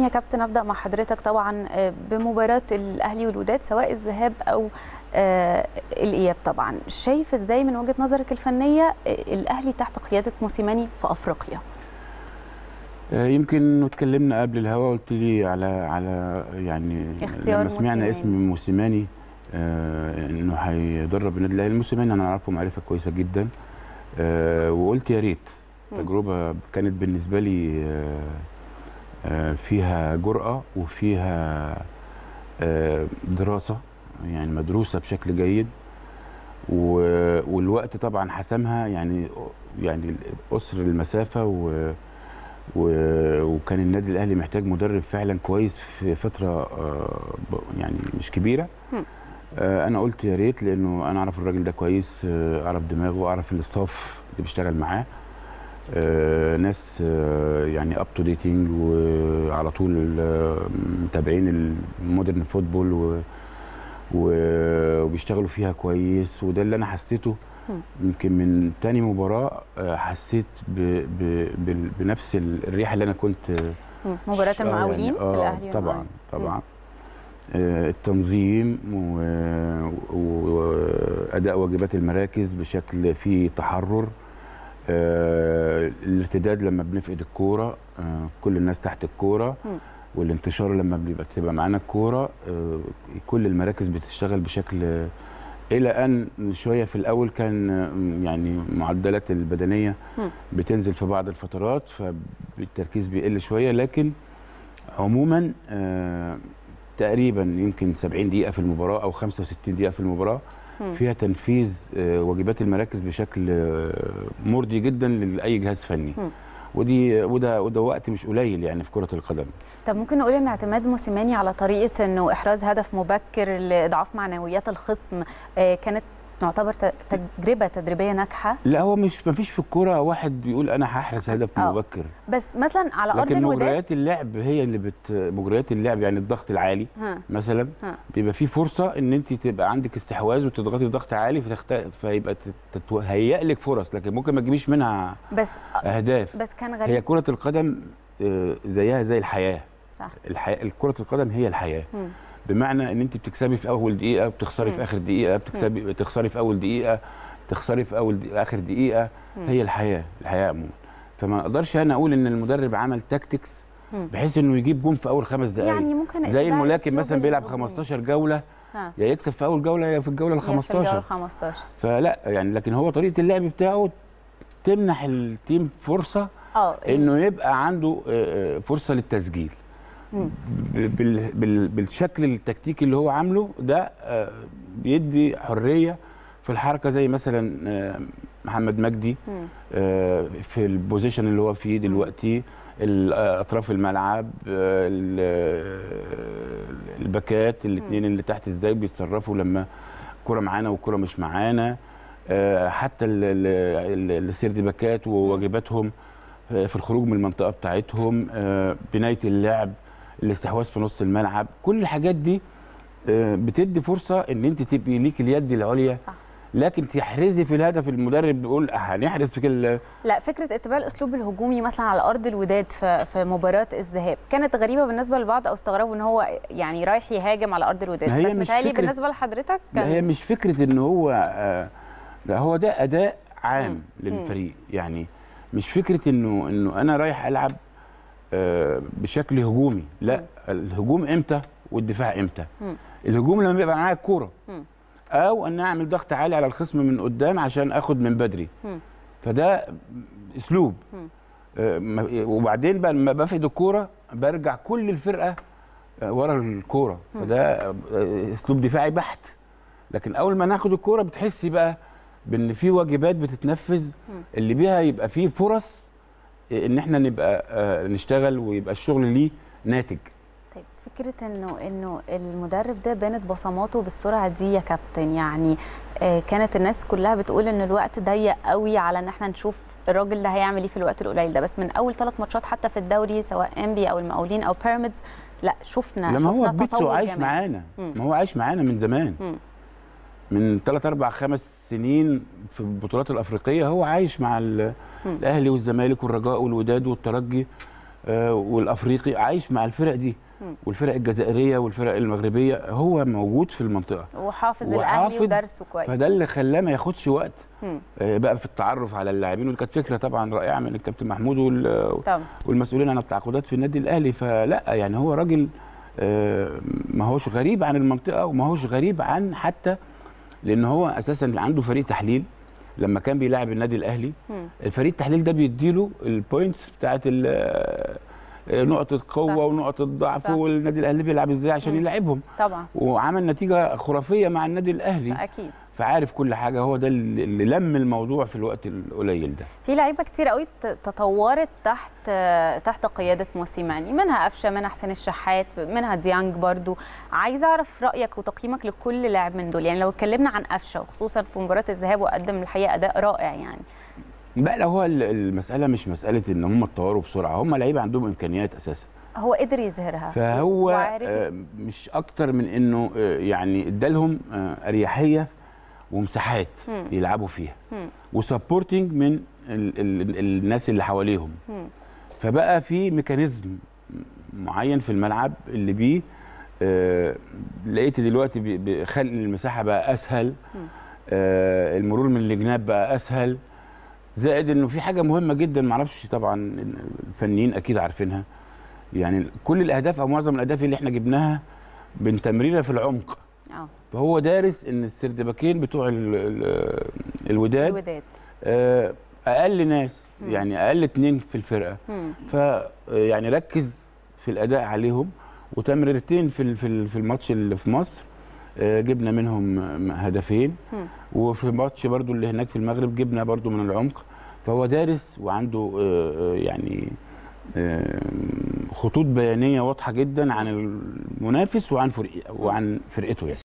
يا كابتن ابدا مع حضرتك طبعا بمباراه الاهلي والوداد سواء الذهاب او الاياب طبعا شايف ازاي من وجهه نظرك الفنيه الاهلي تحت قياده موسيماني في افريقيا يمكن اتكلمنا قبل الهوا قلت لي على على يعني اختيار لما سمعنا موسيماني. اسم موسيماني آه انه هيدرب النادي الاهلي موسيماني انا اعرفه معرفه كويسه جدا آه وقلت يا ريت مم. تجربه كانت بالنسبه لي آه آه فيها جرأه وفيها آه دراسه يعني مدروسه بشكل جيد و- والوقت طبعا حسمها يعني يعني قصر المسافه و و- وكان النادي الاهلي محتاج مدرب فعلا كويس في فتره آه، ب- يعني مش كبيره هم. آه، انا قلت يا ريت لانه انا اعرف الراجل ده كويس آه، اعرف دماغه اعرف الاستاف اللي بيشتغل معاه آه، ناس آه، يعني اب تو ديتنج وعلى طول آه، متابعين المودرن فوتبول و و- وبيشتغلوا فيها كويس وده اللي انا حسيته هم. يمكن من تاني مباراه آه، حسيت ب ب بال- بنفس ال- الريحه اللي انا كنت مم. مباراه آه، المقاولين يعني آه الاهلي طبعا والمقاولين. طبعا آه التنظيم و- واداء واجبات المراكز بشكل فيه تحرر آه الارتداد لما بنفقد الكوره آه كل الناس تحت الكوره مم. والانتشار لما بيبقى تبقى معانا الكوره آه كل المراكز بتشتغل بشكل آه، الى ان شويه في الاول كان آه، يعني معدلات البدنيه مم. بتنزل في بعض الفترات فالتركيز بيقل شويه لكن عموما آه تقريبا يمكن 70 دقيقه في المباراه او 65 دقيقه في المباراه مم. فيها تنفيذ آه واجبات المراكز بشكل آه مرضي جدا لاي جهاز فني مم. ودي وده وده وقت مش قليل يعني في كره القدم طب ممكن نقول ان اعتماد موسيماني على طريقه انه احراز هدف مبكر لاضعاف معنويات الخصم آه، كانت تعتبر ت- تجربه تدريبيه ناجحه لا هو مش ما فيش في الكوره واحد بيقول انا هحرز هدف آه. مبكر بس مثلا على ارض لكن الوداد مجريات اللعب هي اللي بت مجريات اللعب يعني الضغط العالي ها مثلا ها. بيبقى في فرصه ان انت تبقى عندك استحواذ وتضغطي ضغط عالي فتخت... فيبقى تت- تتهيأ لك فرص لكن ممكن ما تجيبيش منها بس اهداف بس كان هي غريب كره القدم آه، زيها زي الحياه صح الحياه كره القدم هي الحياه مم. بمعنى ان انت بتكسبي في اول دقيقه بتخسري مم. في اخر دقيقه بتكسبي بتخسري في اول دقيقه تخسري في اول دقيقة اخر دقيقه مم. هي الحياه الحياه عموما فما اقدرش انا اقول ان المدرب عمل تاكتكس مم. بحيث انه يجيب جون في اول خمس دقائق يعني ممكن زي اتباع الملاكم الأسلوب مثلا بيلعب الهجومي. 15 جوله ها يا يكسب في اول جوله يا في الجوله ال هي في الجولة 15 15 فلا يعني لكن هو طريقه اللعب بتاعه تمنح التيم فرصه اه انه يبقى عنده آه، آه، فرصه للتسجيل مم. ب- بال- بال- بالشكل التكتيكي اللي هو عامله ده آه، بيدي حريه في الحركه زي مثلا آه، محمد مجدي مم. آه، في البوزيشن اللي هو فيه دلوقتي ال- آه، اطراف الملعب آه، ال- آه، الباكات الاثنين اللي تحت ازاي بيتصرفوا لما كرة معانا وكرة مش معانا آه، حتى ال- ال- ال- السيرد باكات وواجباتهم آه، في الخروج من المنطقه بتاعتهم آه، بنايه اللعب الاستحواذ في نص الملعب كل الحاجات دي آه، بتدي فرصه ان انت تبقي ليك اليد العليا صح لكن تحرزي في الهدف المدرب بيقول هنحرز في كل لا فكره اتباع الاسلوب الهجومي مثلا على ارض الوداد في في مباراه الذهاب كانت غريبه بالنسبه للبعض او استغربوا ان هو يعني رايح يهاجم على ارض الوداد ما هي بس مش متهيألي فكرة- بالنسبه لحضرتك لا هي مش فكره ان هو آه، لا هو ده اداء عام مم. للفريق يعني مش فكره انه انه انا رايح العب آه، بشكل هجومي لا الهجوم امتى والدفاع امتى مم. الهجوم لما بيبقى معايا الكوره مم. او ان اعمل ضغط عالي على الخصم من قدام عشان اخد من بدري مم. فده اسلوب مم. آه، ما- وبعدين بقى لما بفقد الكوره برجع كل الفرقه آه، ورا الكوره فده آه، اسلوب دفاعي بحت لكن اول ما ناخد الكوره بتحسي بقى بان في واجبات بتتنفذ اللي بيها يبقى فيه فرص آه، ان احنا نبقى آه، نشتغل ويبقى الشغل ليه ناتج طيب فكره انه انه المدرب ده بانت بصماته بالسرعه دي يا كابتن يعني آه، كانت الناس كلها بتقول ان الوقت ضيق قوي على ان احنا نشوف الراجل ده هيعمل ايه في الوقت القليل ده بس من اول ثلاث ماتشات حتى في الدوري سواء انبي او المقاولين او بيراميدز لا شفنا لما هو شفنا بيتسو تطور عايش جميل. معانا مم. ما هو عايش معانا من زمان مم. من 3 4 5 سنين في البطولات الافريقيه هو عايش مع ال- مم. الاهلي والزمالك والرجاء والوداد والترجي آه، والافريقي عايش مع الفرق دي مم. والفرق الجزائريه والفرق المغربيه هو موجود في المنطقه وحافظ الاهلي وحافظ، ودرسه كويس فده اللي خلاه ما ياخدش وقت مم. آه، بقى في التعرف على اللاعبين ودي كانت فكره طبعا رائعه من الكابتن محمود وال- طبعا والمسؤولين عن التعاقدات في النادي الاهلي فلا يعني هو راجل آه، ما هوش غريب عن المنطقه وما هوش غريب عن حتى لان هو اساسا عنده فريق تحليل لما كان بيلاعب النادي الاهلي مم. الفريق التحليل ده بيديله البوينتس بتاعت ال- آه، نقط القوه صح. ونقط الضعف صح. والنادي الاهلي بيلعب ازاي عشان مم. يلعبهم طبعا وعمل نتيجه خرافيه مع النادي الاهلي اكيد فعارف كل حاجه هو ده اللي اللي لم الموضوع في الوقت القليل ده في لعيبه كتير قوي ت- تطورت تحت تحت قياده موسيماني منها قفشه منها حسين الشحات منها ديانج برضو عايزه اعرف رايك وتقييمك لكل لاعب من دول يعني لو اتكلمنا عن قفشه وخصوصا في مباراه الذهاب وقدم الحقيقه اداء رائع يعني بقى لو هو ال- المساله مش مساله ان هم اتطوروا بسرعه هم لعيبه عندهم امكانيات اساسا هو قدر يظهرها فهو وعارف آه، مش اكتر من انه آه، يعني ادالهم آه، اريحيه ومساحات مم. يلعبوا فيها مم. وسبورتنج من ال ال الناس اللي حواليهم مم. فبقى في ميكانيزم معين في الملعب اللي بيه آه لقيت دلوقتي بي- بي- خلق المساحه بقى اسهل آه المرور من الجناب بقى اسهل زائد انه في حاجه مهمه جدا معرفش طبعا الفنيين اكيد عارفينها يعني كل الاهداف او معظم الاهداف اللي احنا جبناها بتمريره في العمق اه فهو دارس ان السردباكين بتوع ال ال الوداد الوداد آه، اقل ناس مم. يعني اقل اتنين في الفرقه مم. ف يعني ركز في الاداء عليهم وتمريرتين في ال- في ال- في الماتش اللي في مصر آه، جبنا منهم هدفين مم. وفي ماتش برضو اللي هناك في المغرب جبنا برضو من العمق فهو دارس وعنده آه، آه، يعني آه، خطوط بيانيه واضحه جدا عن المنافس وعن فرق وعن فرقته يعني